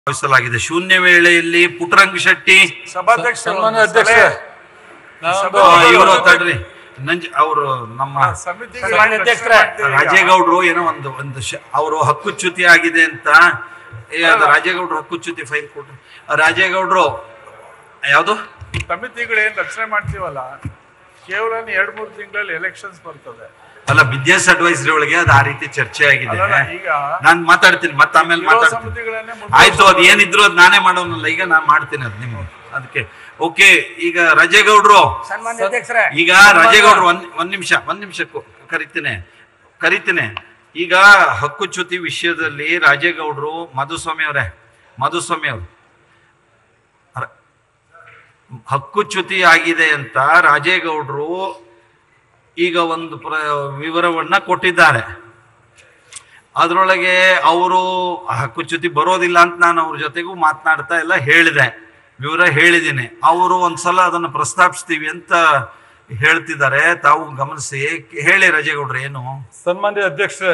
ಭಾವಿಸಲಾಗಿದೆ ಶೂನ್ಯ ವೇಳೆಯಲ್ಲಿ ಪುಟ್ಟರಂಗ ಶೆಟ್ಟಿ ಸಭಾಧ್ಯಕ್ಷ ಸನ್ಮಾನ್ಯ ಅಧ್ಯಕ್ಷ ಆ, ಇವರು ತಡ್ರಿ ನಂಜ್ ಅವರು ನಮ್ಮ ಸಮಿತಿ ಸನ್ಮಾನ್ಯ ಅಧ್ಯಕ್ಷರೇ. ರಾಜೇಗೌಡರು ಏನೋ ಒಂದು ಒಂದು ಶ- ಅವರು ಹಕ್ಕುಚ್ಯುತಿ ಆಗಿದೆ ಅಂತ ಏ, ಅದು ರಾಜೇಗೌಡರು ಹಕ್ಕುಚ್ಯುತಿ ಫೈಲ್ ಕೊಟ್ರು ಆ, ರಾಜೇಗೌಡರು ಯಾವುದು ಸಮಿತಿಗಳು ಏನ್ ರಚನೆ ಮಾಡ್ತೀವಲ್ಲ ಕೇವಲ ಎರಡ್ ಮೂರು ತಿಂಗಳಲ್ಲಿ ಎಲೆಕ್ಷನ್ಸ್ ಬರ್ತದೆ ಅಲ್ಲ ಬಿಸ್ನೆಸ್ ಅಡ್ವೈಸರಿ ಒಳಗೆ ಅದು ಆ ರೀತಿ ಚರ್ಚೆ ಆಗಿದೆ ಅಲ್ಲಲ್ಲ, ಈಗ ನಾನ್ ಮಾತಾಡ್ತೀನಿ ಮತ್ತೆ ಆಮೇಲೆ ಇರೋ ಮಾತಾಡ್ತೀನಿ ಸಮಿತಿಗಳನ್ನೇ ಆಯ್ತು ಅದ್ ಏನಿದ್ರು ಅದ್ ನಾನೇ ಮಾಡೋನಲ್ಲ ಈಗ ನಾನ್ ಮಾಡ್ತೀನಿ ಅದ್ ನಿಮ್ಗೆ ಅದಕ್ಕೆ ಓಕೆ ಈಗ ರಾಜೇಗೌಡರು ಸನ್ಮಾನ್ಯ ಅಧ್ಯಕ್ಷರೇ ಈಗ ರಾಜೇಗೌಡರು ಒಂದ್ ಒಂದ್ ನಿಮಿಷ ಒಂದ್ ನಿಮಿಷ ಕರಿತೀನಿ ಕರಿತೀನಿ ಈಗ ಹಕ್ಕುಚ್ಯುತಿ ವಿಷಯದಲ್ಲಿ ರಾಜೇಗೌಡರು ಮಧುಸ್ವಾಮಿ ಅವರೇ ಮಧುಸ್ವಾಮಿ ಅವರು ರ- ಹಕ್ಕುಚ್ಯುತಿ ಆಗಿದೆ ಅಂತ ರಾಜೇಗೌಡರು ಈಗ ಒಂದು ಪ್ರ ವಿವರವನ್ನ ಕೊಟ್ಟಿದ್ದಾರೆ ಅದರೊಳಗೆ ಅವರು ಹಕ್ಕುಚ್ಯುತಿ ಬರೋದಿಲ್ಲ ಅಂತ ನಾನು ಅವ್ರ ಜೊತೆಗೂ ಮಾತನಾಡ್ತಾ ಎಲ್ಲ ಹೇಳಿದೆ ವಿವರ ಹೇಳಿದ್ದೀನಿ ಅವರು ಒಂದ್ಸಲ ಅದನ್ನು ಪ್ರಸ್ತಾಪಿಸ್ತೀವಿ ಅಂತ ಹೇಳ್ತಿದ್ದಾರೆ ತಾವು ಗಮನಿಸಿ ಹೇಳಿ ರಾಜೇಗೌಡ್ರು ಏನು ಸನ್ಮಾನ್ಯ ಅಧ್ಯಕ್ಷರೇ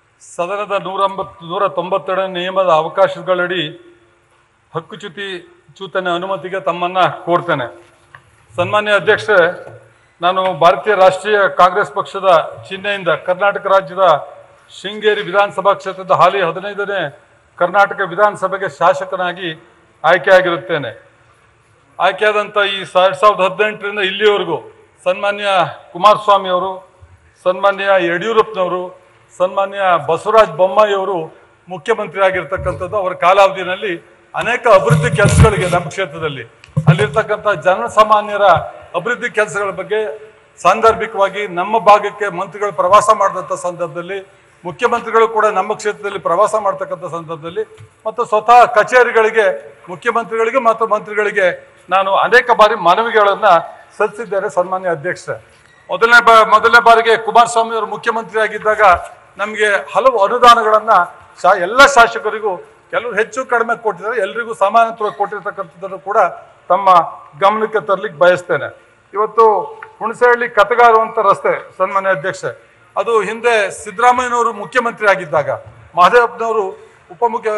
ಸದನದ ನೂರ ಒಂಬತ್ತು ನೂರ ತೊಂಬತ್ತೆರಡನೇ ನಿಯಮದ ಅವಕಾಶಗಳಡಿ ಹಕ್ಕುಚ್ಯುತಿ ಚ್ಯುತನ ಅನುಮತಿಗೆ ತಮ್ಮನ್ನ ಕೋರ್ತೇನೆ ಸನ್ಮಾನ್ಯ ಅಧ್ಯಕ್ಷರೇ ನಾನು ಭಾರತೀಯ ರಾಷ್ಟ್ರೀಯ ಕಾಂಗ್ರೆಸ್ ಪಕ್ಷದ ಚಿಹ್ನೆಯಿಂದ ಕರ್ನಾಟಕ ರಾಜ್ಯದ ಶೃಂಗೇರಿ ವಿಧಾನಸಭಾ ಕ್ಷೇತ್ರದ ಹಾಲಿ ಹದಿನೈದನೇ ಕರ್ನಾಟಕ ವಿಧಾನಸಭೆಗೆ ಶಾಸಕನಾಗಿ ಆಯ್ಕೆಯಾಗಿರುತ್ತೇನೆ ಆಯ್ಕೆಯಾದಂಥ ಈ ಎರಡ್ ಸಾವಿರದ ಹದಿನೆಂಟರಿಂದ ಇಲ್ಲಿವರೆಗೂ ಸನ್ಮಾನ್ಯ ಕುಮಾರಸ್ವಾಮಿ ಅವರು ಸನ್ಮಾನ್ಯ ಯಡಿಯೂರಪ್ಪನವರು ಸನ್ಮಾನ್ಯ ಬಸವರಾಜ ಬೊಮ್ಮಾಯಿ ಅವರು ಮುಖ್ಯಮಂತ್ರಿ ಆಗಿರ್ತಕ್ಕಂಥದ್ದು ಅವರ ಕಾಲಾವಧಿಯಲ್ಲಿ ಅನೇಕ ಅಭಿವೃದ್ಧಿ ಕೆಲಸಗಳಿಗೆ ನಮ್ಮ ಕ್ಷೇತ್ರದಲ್ಲಿ ಅಲ್ಲಿರ್ತಕ್ಕಂಥ ಜನಸಾಮಾನ್ಯರ ಅಭಿವೃದ್ಧಿ ಕೆಲಸಗಳ ಬಗ್ಗೆ ಸಾಂದರ್ಭಿಕವಾಗಿ ನಮ್ಮ ಭಾಗಕ್ಕೆ ಮಂತ್ರಿಗಳು ಪ್ರವಾಸ ಮಾಡಿದಂಥ ಸಂದರ್ಭದಲ್ಲಿ ಮುಖ್ಯಮಂತ್ರಿಗಳು ಕೂಡ ನಮ್ಮ ಕ್ಷೇತ್ರದಲ್ಲಿ ಪ್ರವಾಸ ಮಾಡ್ತಕ್ಕಂಥ ಸಂದರ್ಭದಲ್ಲಿ ಮತ್ತು ಸ್ವತಃ ಕಚೇರಿಗಳಿಗೆ ಮುಖ್ಯಮಂತ್ರಿಗಳಿಗೆ ಮತ್ತು ಮಂತ್ರಿಗಳಿಗೆ ನಾನು ಅನೇಕ ಬಾರಿ ಮನವಿಗಳನ್ನ ಸಲ್ಲಿಸಿದ್ದೇನೆ ಸನ್ಮಾನ್ಯ ಅಧ್ಯಕ್ಷರೇ ಮೊದಲನೇ ಬಾ ಮೊದಲನೇ ಬಾರಿಗೆ ಕುಮಾರಸ್ವಾಮಿ ಅವರು ಮುಖ್ಯಮಂತ್ರಿ ಆಗಿದ್ದಾಗ ನಮಗೆ ಹಲವು ಅನುದಾನಗಳನ್ನ ಶಾ ಎಲ್ಲ ಶಾಸಕರಿಗೂ ಕೆಲವರು ಹೆಚ್ಚು ಕಡಿಮೆ ಕೊಟ್ಟಿದ್ದಾರೆ ಎಲ್ರಿಗೂ ಸಮಾನತ್ವ ಕೊಟ್ಟಿರ್ತಕ್ಕಂಥದ್ದನ್ನು ಕೂಡ ತಮ್ಮ ಗಮನಕ್ಕೆ ತರ್ಲಿಕ್ಕೆ ಬಯಸ್ತೇನೆ ಇವತ್ತು ಹುಣಸೆಹಳ್ಳಿ ಕತಗಾರು ಅಂತ ರಸ್ತೆ ಸನ್ಮಾನ್ಯ ಅಧ್ಯಕ್ಷ ಅದು ಹಿಂದೆ ಸಿದ್ದರಾಮಯ್ಯನವರು ಮುಖ್ಯಮಂತ್ರಿ ಆಗಿದ್ದಾಗ ಮಹದೇವಪ್ಪನವರು ಉಪಮುಖ್ಯ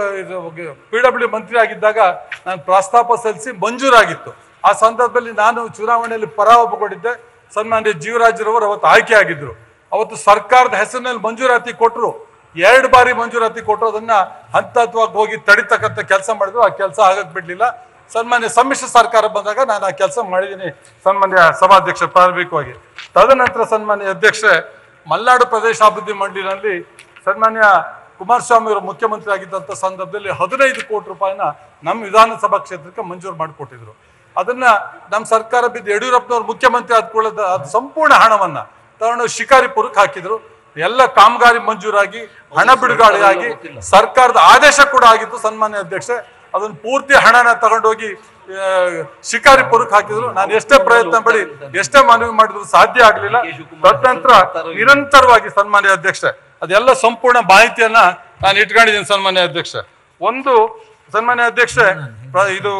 ಪಿ ಡಬ್ಲ್ಯೂ ಮಂತ್ರಿ ಆಗಿದ್ದಾಗ ನಾನು ಪ್ರಸ್ತಾಪ ಸಲ್ಲಿಸಿ ಮಂಜೂರಾಗಿತ್ತು ಆ ಸಂದರ್ಭದಲ್ಲಿ ನಾನು ಚುನಾವಣೆಯಲ್ಲಿ ಪರಾಭವಗೊಂಡಿದ್ದೆ ಸನ್ಮಾನ್ಯ ಜೀವರಾಜ್ರವರು ಅವತ್ತು ಆಯ್ಕೆ ಆಗಿದ್ರು ಅವತ್ತು ಸರ್ಕಾರದ ಹೆಸರಿನಲ್ಲಿ ಮಂಜೂರಾತಿ ಕೊಟ್ಟರು ಎರಡು ಬಾರಿ ಮಂಜೂರಾತಿ ಕೊಟ್ಟರು ಅದನ್ನ ಹಂತ ಹಂತವಾಗಿ ಹೋಗಿ ತಡಿತಕ್ಕಂಥ ಕೆಲಸ ಮಾಡಿದ್ರು ಆ ಕೆಲಸ ಆಗಕ್ ಬಿಡ್ಲಿಲ್ಲ ಸನ್ಮಾನ್ಯ ಸಮ್ಮಿಶ್ರ ಸರ್ಕಾರ ಬಂದಾಗ ನಾನು ಆ ಕೆಲಸ ಮಾಡಿದ್ದೀನಿ ಸನ್ಮಾನ್ಯ ಸಭಾಧ್ಯಕ್ಷ ಪ್ರಾರಂಭಿಕವಾಗಿ ತದನಂತರ ಸನ್ಮಾನ್ಯ ಅಧ್ಯಕ್ಷರೇ ಮಲ್ನಾಡು ಪ್ರದೇಶ ಅಭಿವೃದ್ಧಿ ಮಂಡಳಿನಲ್ಲಿ ಸನ್ಮಾನ್ಯ ಕುಮಾರಸ್ವಾಮಿ ಅವರು ಮುಖ್ಯಮಂತ್ರಿ ಆಗಿದ್ದಂಥ ಸಂದರ್ಭದಲ್ಲಿ ಹದಿನೈದು ಕೋಟಿ ರೂಪಾಯಿನ ನಮ್ಮ ವಿಧಾನಸಭಾ ಕ್ಷೇತ್ರಕ್ಕೆ ಮಂಜೂರು ಮಾಡಿಕೊಟ್ಟಿದ್ರು ಅದನ್ನ ನಮ್ಮ ಸರ್ಕಾರ ಬಿದ್ದು ಯಡಿಯೂರಪ್ಪನವರು ಮುಖ್ಯಮಂತ್ರಿ ಆದ ಕೂಡಲೇ ಅದು ಸಂಪೂರ್ಣ ಹಣವನ್ನ ತಗೊಂಡು ಶಿಕಾರಿಪುರಕ್ಕೆ ಹಾಕಿದ್ರು ಎಲ್ಲ ಕಾಮಗಾರಿ ಮಂಜೂರಾಗಿ ಹಣ ಬಿಡುಗಡೆಯಾಗಿ ಸರ್ಕಾರದ ಆದೇಶ ಕೂಡ ಆಗಿತ್ತು ಸನ್ಮಾನ್ಯ ಅಧ್ಯಕ್ಷೆ ಅದನ್ನ ಪೂರ್ತಿ ಹಣನ ತಗೊಂಡೋಗಿ ಆ, ಶಿಕಾರಿಪುರಕ್ಕೆ ಹಾಕಿದ್ರು ನಾನು ಎಷ್ಟೇ ಪ್ರಯತ್ನ ಪಡಿ ಎಷ್ಟೇ ಮನವಿ ಮಾಡಿದ್ರು ಸಾಧ್ಯ ಆಗ್ಲಿಲ್ಲ ತದನಂತರ ನಿರಂತರವಾಗಿ ಸನ್ಮಾನ್ಯ ಅಧ್ಯಕ್ಷ ಅದೆಲ್ಲ ಸಂಪೂರ್ಣ ಮಾಹಿತಿಯನ್ನ ನಾನು ಇಟ್ಕೊಂಡಿದ್ದೀನಿ ಸನ್ಮಾನ್ಯ ಅಧ್ಯಕ್ಷ ಒಂದು ಸನ್ಮಾನ್ಯ ಅಧ್ಯಕ್ಷ ಇದು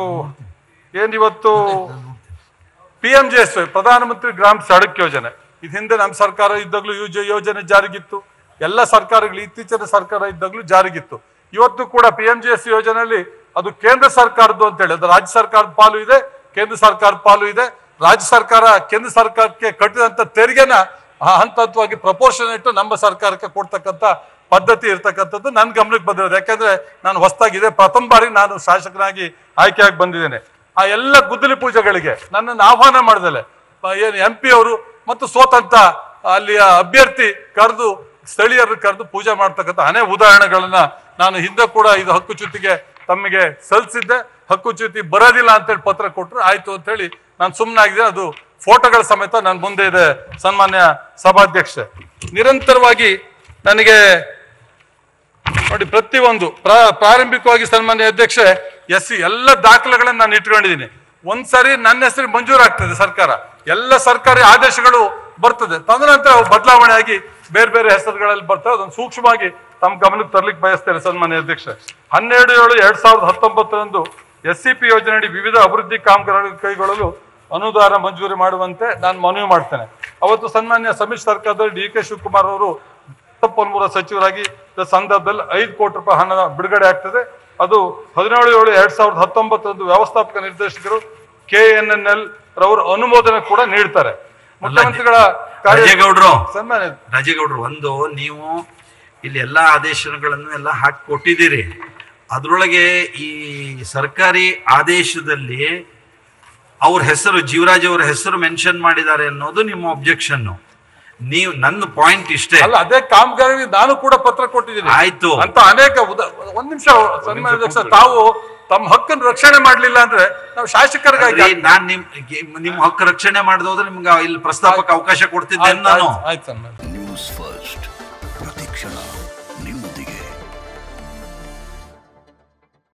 ಏನಿವತ್ತು P M J S Y ಪ್ರಧಾನಮಂತ್ರಿ ಗ್ರಾಮ ಸಡಕ್ ಯೋಜನೆ ಇದು ಹಿಂದೆ ನಮ್ಮ ಸರ್ಕಾರ ಇದ್ದಾಗಲೂ ಯುಜ ಯೋಜನೆ ಜಾರಿಗಿತ್ತು ಎಲ್ಲ ಸರ್ಕಾರಗಳು ಇತ್ತೀಚಿನ ಸರ್ಕಾರ ಇದ್ದಾಗಲೂ ಜಾರಿಗಿತ್ತು ಇವತ್ತು ಕೂಡ ಪಿ ಎಂ ಜಿ ಎಸ್ ಯೋಜನೆಯಲ್ಲಿ ಅದು ಕೇಂದ್ರ ಸರ್ಕಾರದ್ದು ಅಂತ ಹೇಳಿ ಅದು ರಾಜ್ಯ ಸರ್ಕಾರದ ಪಾಲು ಇದೆ ಕೇಂದ್ರ ಸರ್ಕಾರದ ಪಾಲು ಇದೆ ರಾಜ್ಯ ಸರ್ಕಾರ ಕೇಂದ್ರ ಸರ್ಕಾರಕ್ಕೆ ಕಟ್ಟಿದಂತ ತೆರಿಗೆನ ಆ ಹಂತ ಹಂತವಾಗಿ ಪ್ರಪೋರ್ಷನ್ ಇಟ್ಟು ನಮ್ಮ ಸರ್ಕಾರಕ್ಕೆ ಕೊಡ್ತಕ್ಕಂಥ ಪದ್ಧತಿ ಇರ್ತಕ್ಕಂಥದ್ದು ನನ್ನ ಗಮನಕ್ಕೆ ಬಂದಿರೋದು ಯಾಕಂದ್ರೆ ನಾನು ಹೊಸದಾಗಿದೆ ಪ್ರಥಮ ಬಾರಿ ನಾನು ಶಾಸಕನಾಗಿ ಆಯ್ಕೆಯಾಗಿ ಬಂದಿದ್ದೇನೆ ಆ ಎಲ್ಲ ಗುದ್ದಲಿ ಪೂಜೆಗಳಿಗೆ ನನ್ನನ್ನು ಆಹ್ವಾನ ಮಾಡಿದಲೆ ಏನು ಎಂ ಪಿ ಅವರು ಮತ್ತು ಸೋತಂತ ಅಲ್ಲಿಯ ಅಭ್ಯರ್ಥಿ ಕರೆದು ಸ್ಥಳೀಯರು ಕರೆದು ಪೂಜೆ ಮಾಡ್ತಕ್ಕಂಥ ಅನೇಕ ಉದಾಹರಣೆಗಳನ್ನ ನಾನು ಹಿಂದೆ ಕೂಡ ಇದು ಹಕ್ಕುಚ್ಯುತಿಗೆ ತಮಗೆ ಸಲ್ಲಿಸಿದ್ದೆ ಹಕ್ಕುಚ್ಯುತಿ ಬರೋದಿಲ್ಲ ಅಂತೇಳಿ ಪತ್ರ ಕೊಟ್ಟರು ಆಯ್ತು ಅಂತೇಳಿ ನಾನು ಸುಮ್ಮನಾಗಿದೆ ಅದು ಫೋಟೋಗಳ ಸಮೇತ ನನ್ನ ಮುಂದೆ ಇದೆ ಸನ್ಮಾನ್ಯ ಸಭಾಧ್ಯಕ್ಷ ನಿರಂತರವಾಗಿ ನನಗೆ ನೋಡಿ ಪ್ರತಿಯೊಂದು ಪ್ರಾ- ಪ್ರಾರಂಭಿಕವಾಗಿ ಸನ್ಮಾನ್ಯ ಅಧ್ಯಕ್ಷ ಎಸ್ ಸಿ ಎಲ್ಲ ದಾಖಲೆಗಳನ್ನು ನಾನು ಇಟ್ಕೊಂಡಿದ್ದೀನಿ ಒಂದ್ಸರಿ ನನ್ನ ಹೆಸರು ಮಂಜೂರಾಗ್ತದೆ ಸರ್ಕಾರ ಎಲ್ಲ ಸರ್ಕಾರಿ ಆದೇಶಗಳು ಬರ್ತದೆ ತದನಂತರ ಅವು ಬದಲಾವಣೆ ಆಗಿ ಬೇರೆ ಬೇರೆ ಹೆಸರುಗಳಲ್ಲಿ ಬರ್ತವೆ ಅದನ್ನು ಸೂಕ್ಷ್ಮವಾಗಿ ತಮ್ಮ ಗಮನಕ್ಕೆ ತರ್ಲಿಕ್ಕೆ ಬಯಸ್ತೇನೆ ಸನ್ಮಾನ್ಯ ಅಧ್ಯಕ್ಷ ಹನ್ನೆರಡು ಏಳು ಎರಡ್ ಸಾವಿರದ ಹತ್ತೊಂಬತ್ತರಂದು ಎಸ್ ಸಿ ಪಿ ಯೋಜನೆಯಡಿ ವಿವಿಧ ಅಭಿವೃದ್ಧಿ ಕಾಮಗಾರಿ ಕೈಗೊಳ್ಳಲು ಅನುದಾನ ಮಂಜೂರಿ ಮಾಡುವಂತೆ ನಾನು ಮನವಿ ಮಾಡ್ತೇನೆ ಅವತ್ತು ಸನ್ಮಾನ್ಯ ಸಮ್ಮಿಶ್ರ ಸರ್ಕಾರದಲ್ಲಿ ಡಿ ಕೆ ಶಿವಕುಮಾರ್ ಅವರು ಸಂಪನ್ಮೂಲ ಸಚಿವರಾಗಿ ಇದ್ದ ಸಂದರ್ಭದಲ್ಲಿ ಐದು ಕೋಟಿ ರೂಪಾಯಿ ಹಣ ಬಿಡುಗಡೆ ಆಗ್ತದೆ ಅದು ಹದಿನೇಳು ಏಳು ಎರಡ್ ಸಾವಿರದ ಹತ್ತೊಂಬತ್ತರಂದು ವ್ಯವಸ್ಥಾಪಕ ನಿರ್ದೇಶಕರು ಕೆ ಎನ್ ಎನ್ ಎಲ್ ರವರ ಅನುಮೋದನೆ ಕೂಡ ನೀಡ್ತಾರೆ ಮುಖ್ಯಮಂತ್ರಿಗಳ ಕಾರ್ಯ ರಾಜೇಗೌಡ್ರು ಸನ್ಮಾನ್ಯ ರಾಜೇಗೌಡ್ರು ಒಂದು ನೀವು ಇಲ್ಲಿ ಎಲ್ಲಾ ಆದೇಶಗಳನ್ನು ಎಲ್ಲ ಹಾಕಿ ಕೊಟ್ಟಿದ್ದೀರಿ ಅದ್ರೊಳಗೆ ಈ ಸರ್ಕಾರಿ ಆದೇಶದಲ್ಲಿ ಅವ್ರ ಹೆಸರು ಜೀವರಾಜ್ ಅವ್ರ ಹೆಸರು ಮೆನ್ಷನ್ ಮಾಡಿದ್ದಾರೆ ಅನ್ನೋದು ನಿಮ್ಮ ಒಬ್ಜೆಕ್ಷನ್ ನೀವು ನನ್ನ ಪಾಯಿಂಟ್ ಇಷ್ಟೇ ಅಲ್ಲ ಅದೇ ಕಾಮಗಾರಿ ನಾನು ಕೂಡ ಪತ್ರ ಕೊಟ್ಟಿದ್ದೀನಿ ಆಯ್ತು. ಅಂತ ಅನೇಕ ಉದ- ಒಂದ್ ನಿಮಿಷ ಸನ್ಮಾನ್ಯ ಅಧ್ಯಕ್ಷ ತಾವು ತಮ್ಮ ಹಕ್ಕನ್ನು ರಕ್ಷಣೆ ಮಾಡ್ಲಿಲ್ಲ ಅಂದ್ರೆ ನಾವು ಶಾಸಕರಿಗಾಗಿ ಅಲ್ರಿ, ನಾನ್ ನಿಮ್ ನಿಮ್ ಹಕ್ಕು ರಕ್ಷಣೆ ಮಾಡಿದೋದ್ರೆ ನಿಮ್ಗೆ ಇಲ್ಲಿ ಪ್ರಸ್ತಾಪಕ್ಕೆ ಅವಕಾಶ ಕೊಡ್ತಿದ್ದೆ ನಾನು ಆಯ್ತು ಸನ್ಮಾನ್ಯ ನ್ಯೂಸ್ ಫಸ್ಟ್